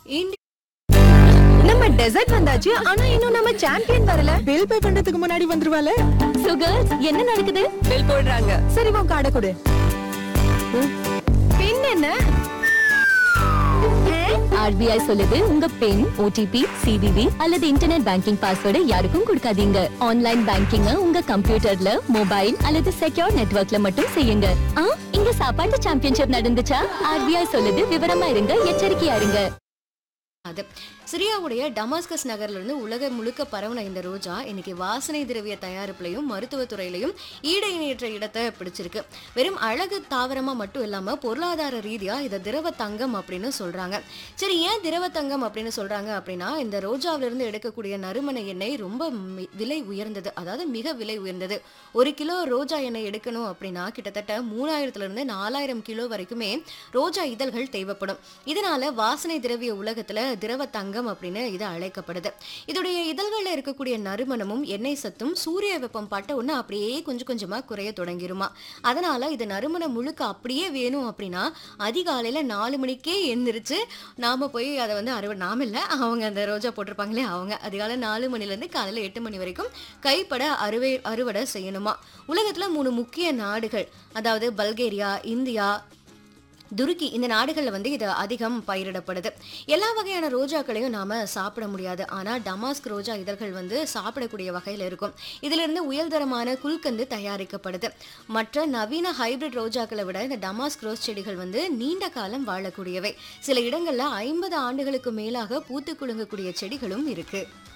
இந்திய நம்ம டெசர்ட் வந்தாச்சு ஆனா இன்னும் நம்ம சாம்பியன் வரல பில் பே பண்றதுக்கு முன்னாடி வந்துருவால சோ கேர்ள்ஸ் என்ன நடக்குது பில் போடுறாங்க சரி உன் கார்டை கொடு பின் என்ன ஆர்பிஐ சொல்லுது உங்க பின் ஓடிபி சிவிவி அல்லது இன்டர்நெட் பேங்கிங் பாஸ்வேர்டை யாருக்கும் கொடுக்காதீங்க ஆன்லைன் பேங்கிங்க உங்க கம்ப்யூட்டர்ல மொபைல் அல்லது செக்யூர் நெட்வொர்க்ல மட்டும் செய்யுங்க ஆ, இங்க சாப்பாட்டு சாம்பியன்ஷிப் நடந்துச்சா ஆர்பிஐ சொல்லுது விவரமா இருங்க எச்சரிக்கையா இருங்க அது சிரியாவுடைய டமாஸ்கஸ் நகர்ல இருந்து உலகம் முழுக்க பரவுன இந்த ரோஜா இன்னைக்கு வாசனை திரவிய தயாரிப்புலையும் மருத்துவத்துறையிலையும் ஈடு இணையற்ற இடத்தை பிடிச்சிருக்கு வெறும் அழகு தாவரமா மட்டும் இல்லாம பொருளாதார ரீதியா இதை திரவ தங்கம் அப்படின்னு சொல்றாங்க சரி ஏன் திரவ தங்கம் அப்படின்னு சொல்றாங்க அப்படின்னா இந்த ரோஜாவில இருந்து எடுக்கக்கூடிய நறுமண எண்ணெய் ரொம்ப மி- விலை உயர்ந்தது அதாவது மிக விலை உயர்ந்தது ஒரு கிலோ ரோஜா எண்ணெய் எடுக்கணும் அப்படின்னா கிட்டத்தட்ட மூணாயிரத்துல இருந்து நாலாயிரம் கிலோ வரைக்குமே ரோஜா இதழ்கள் தேவைப்படும் இதனால வாசனை திரவிய உலகத்துல திரவ தங்கம் அப்படின்னு இது அழைக்கப்படுது இதோடைய இதழ்கள்ல இருக்கக்கூடிய நறுமணமும் எண்ணெய் சத்தும் சூரிய வெப்பம் பட்ட உடனே அப்படியே கொஞ்சம் கொஞ்சமா குறைய தொடங்கிருமா அதனால இது நறுமணம் முழுக்க அப்படியே வேணும் அப்படின்னா அதிகாலையில நாலு மணிக்கே எந்திரிச்சு நாம போய் அதை வந்து அறுவடை நாம இல்ல அவங்க அந்த ரோஜா போட்டிருப்பாங்களே அவங்க அதிகாலை நாலு மணில இருந்து காலையில எட்டு மணி வரைக்கும் கைப்பட அறுவை அறுவடை செய்யணுமா உலகத்துல மூணு முக்கிய நாடுகள் அதாவது பல்கேரியா இந்தியா துருக்கி இந்த நாடுகளில் வந்து இது அதிகம் பயிரிடப்படுது எல்லா வகையான ரோஜாக்களையும் நாம சாப்பிட முடியாது ஆனா டமாஸ்க் ரோஜா இதழ்கள் வந்து சாப்பிடக்கூடிய வகையில் இருக்கும் இதிலிருந்து உயர்தரமான குல்கந்து தயாரிக்கப்படுது மற்ற நவீன ஹைபிரிட் ரோஜாக்களை விட இந்த டமாஸ்க் ரோஸ் செடிகள் வந்து நீண்ட காலம் வாழக்கூடியவை சில இடங்கள்ல ஐம்பது ஆண்டுகளுக்கு மேலாக பூத்து குலுங்கக்கூடிய செடிகளும் இருக்கு